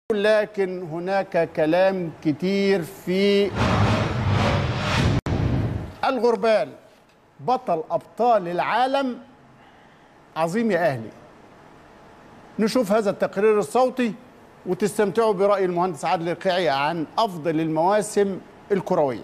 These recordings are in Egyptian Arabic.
لكن هناك كلام كتير في الغربال بطل ابطال العالم عظيم يا اهلي نشوف هذا التقرير الصوتي وتستمتعوا براي المهندس عادل القيعي عن افضل المواسم الكرويه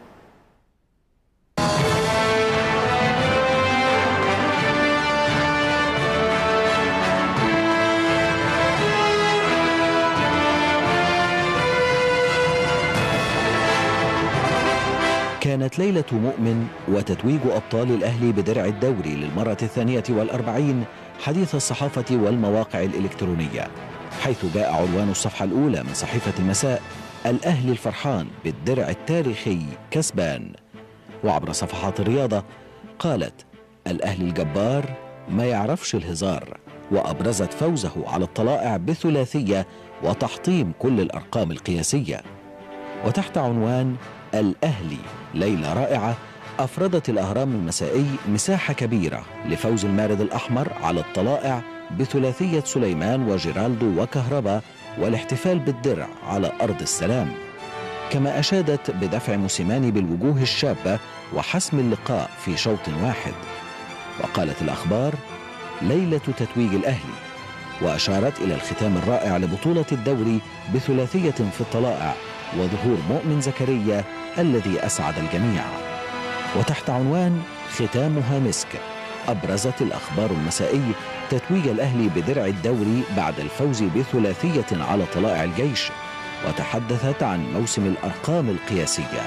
كانت ليلة مؤمن وتتويج أبطال الأهلي بدرع الدوري للمرة الثانية والأربعين حديث الصحافة والمواقع الإلكترونية حيث جاء عنوان الصفحة الأولى من صحيفة المساء الأهلي الفرحان بالدرع التاريخي كسبان وعبر صفحات الرياضة قالت الأهلي الجبار ما يعرفش الهزار وأبرزت فوزه على الطلائع بثلاثية وتحطيم كل الأرقام القياسية وتحت عنوان الأهلي ليلة رائعة أفردت الأهرام المسائي مساحة كبيرة لفوز المارد الأحمر على الطلائع بثلاثية سليمان وجيرالدو وكهربا والاحتفال بالدرع على أرض السلام كما أشادت بدفع موسيماني بالوجوه الشابة وحسم اللقاء في شوط واحد وقالت الأخبار ليلة تتويج الأهلي وأشارت إلى الختام الرائع لبطولة الدوري بثلاثية في الطلائع وظهور مؤمن زكريا الذي أسعد الجميع وتحت عنوان ختامها مسك أبرزت الأخبار المسائي تتويج الأهلي بدرع الدوري بعد الفوز بثلاثية على طلائع الجيش وتحدثت عن موسم الأرقام القياسية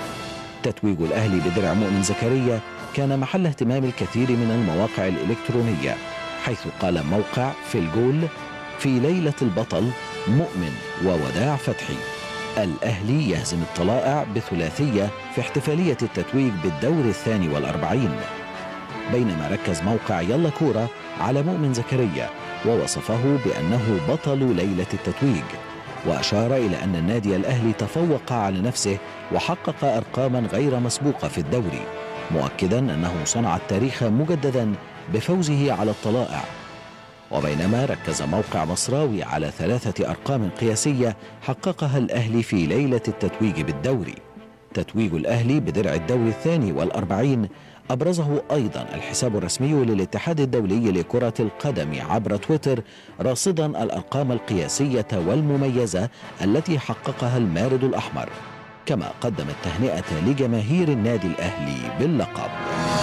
تتويج الأهلي بدرع مؤمن زكريا كان محل اهتمام الكثير من المواقع الإلكترونية حيث قال موقع في الجول في ليلة البطل مؤمن ووداع فتحي الأهلي يهزم الطلائع بثلاثية في احتفالية التتويج بالدور الثاني والأربعين بينما ركز موقع يلا كورة على مؤمن زكريا ووصفه بأنه بطل ليلة التتويج وأشار إلى أن النادي الأهلي تفوق على نفسه وحقق أرقاما غير مسبوقة في الدوري مؤكدا أنه صنع التاريخ مجددا بفوزه على الطلائع وبينما ركز موقع مصراوي على ثلاثة أرقام قياسية حققها الأهلي في ليلة التتويج بالدوري تتويج الأهلي بدرع الدوري الثاني والأربعين أبرزه أيضا الحساب الرسمي للاتحاد الدولي لكرة القدم عبر تويتر راصدا الأرقام القياسية والمميزة التي حققها المارد الأحمر كما قدم التهنئة لجماهير النادي الأهلي باللقب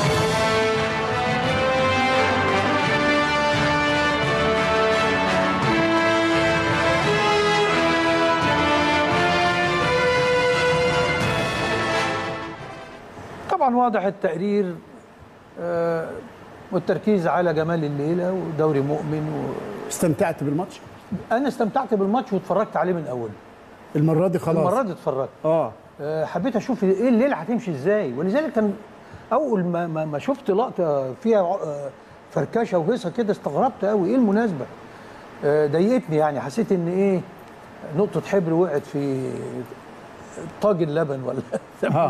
طبعا واضح التقرير آه، والتركيز على جمال الليله ودوري مؤمن استمتعت بالماتش وانا استمتعت بالماتش واتفرجت عليه من اوله المرة دي خلاص المره دي اتفرجت اه آه، حبيت اشوف ايه الليله هتمشي ازاي ولذلك كان اول ما ما, ما شفت لقطه فيها آه، فركشه وهيصه كده استغربت قوي ايه المناسبه آه، ضايقتني يعني حسيت ان ايه نقطه حبر وقعت في طاجن لبن ولا اه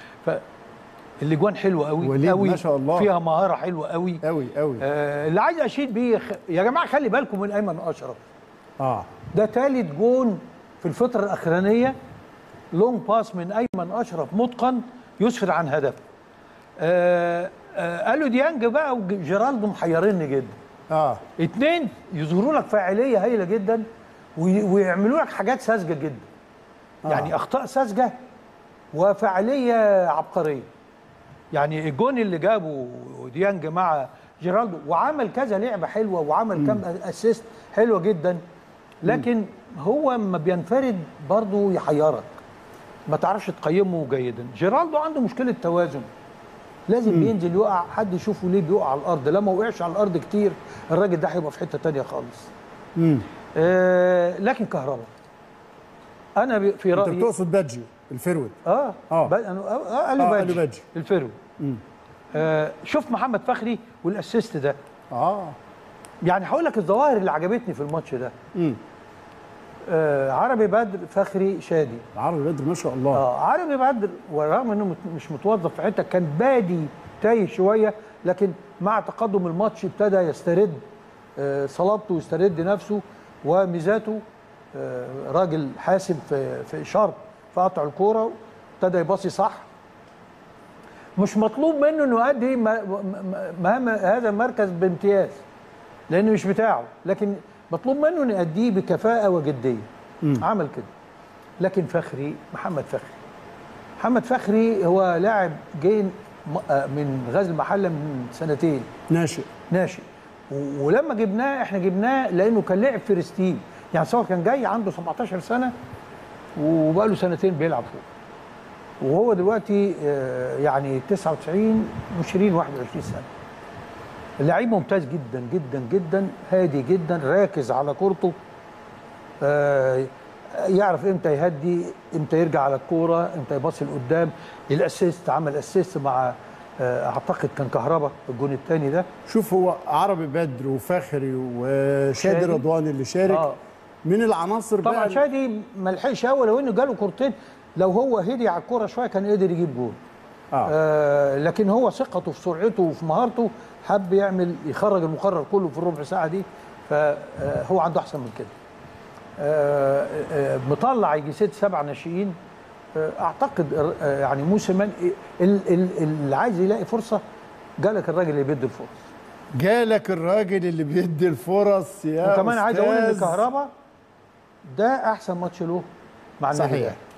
فالاجوان حلوه قوي وليد قوي ما شاء الله. فيها مهاره حلوه قوي قوي قوي آه اللي عايز اشيد بيه خ... يا جماعه خلي بالكم من ايمن اشرف اه ده ثالث جون في الفتره الاخرانيه لونج باس من ايمن اشرف متقن يسفر عن هدف آه آه قالوا ديانج بقى وجيرالدو محيريني جدا اه اتنين يظهروا لك فاعليه هايله جدا وي- ويعملوا لك حاجات ساذجه جدا آه. يعني اخطاء ساذجه وفاعليه عبقريه يعني الجون اللي جابه ديانج مع جيرالدو وعمل كذا لعبه حلوه وعمل كام اسيست حلوه جدا لكن هو ما بينفرد برضه يحيرك ما تعرفش تقيمه جيدا جيرالدو عنده مشكله توازن لازم بينزل يقع حد يشوفه ليه بيقع على الارض لما وقعش على الارض كتير الراجل ده هيبقى في حته تانية خالص امم آه لكن كهرباء انا ب- في انت رايي بتقصد بادجي الفيرود اه آه. ب- أنا- آه، آه، قالوا آه، باجي قالوا باجي. الفرو آه شوف محمد فخري والاسيست ده اه يعني هقول لك الظواهر اللي عجبتني في الماتش ده امم آه عربي بدر فخري شادي العربي بدر ما شاء الله اه عربي بدر ورغم انه مت- مش متوظف في حته كان بادي تايه شويه لكن مع تقدم الماتش ابتدى يسترد آه صلابته ويسترد نفسه وميزاته آه، راجل حاسم في في شرط في قطع الكوره ابتدى يباصي صح مش مطلوب منه انه يؤدي م- م- مهام هذا المركز بامتياز لانه مش بتاعه لكن مطلوب منه انه يؤديه بكفاءه وجديه عمل كده لكن فخري محمد فخري محمد فخري هو لاعب جاي م- آه، من غزل المحله من سنتين ناشئ ناشئ و- ولما جبناه احنا جبناه لانه كان لعب في ريستيم يعني سواء كان جاي عنده 17 سنه وبقى له سنتين بيلعب فوق وهو دلوقتي آه، يعني 99 20 21 سنه اللعيب ممتاز جدا جدا جدا هادي جدا راكز على كورته آه، يعرف امتى يهدي امتى يرجع على الكوره امتى يباصي لقدام الاسيست عمل اسيست مع آه، اعتقد كان كهربا الجون الثاني ده شوف هو عربي بدر وفخري وشادي شادي. رضوان اللي شارك آه. من العناصر طبعا بقى شادي ما لحقش قوي لو انه جاله كورتين لو هو هدي على الكوره شويه كان قدر يجيب جول آه. آه لكن هو ثقته في سرعته وفي مهارته حب يعمل يخرج المقرر كله في الربع ساعه دي فهو عنده احسن من كده آه آه مطلع يجي ست سبع ناشئين آه اعتقد آه يعني موسيمان ال- ال- اللي عايز يلاقي فرصه جالك الراجل اللي بيدي الفرص جالك الراجل اللي بيدي الفرص يا وكمان عايز اقول ان أستاذ. كهربا ده احسن ماتش له مع النادي صحيح الأهلي.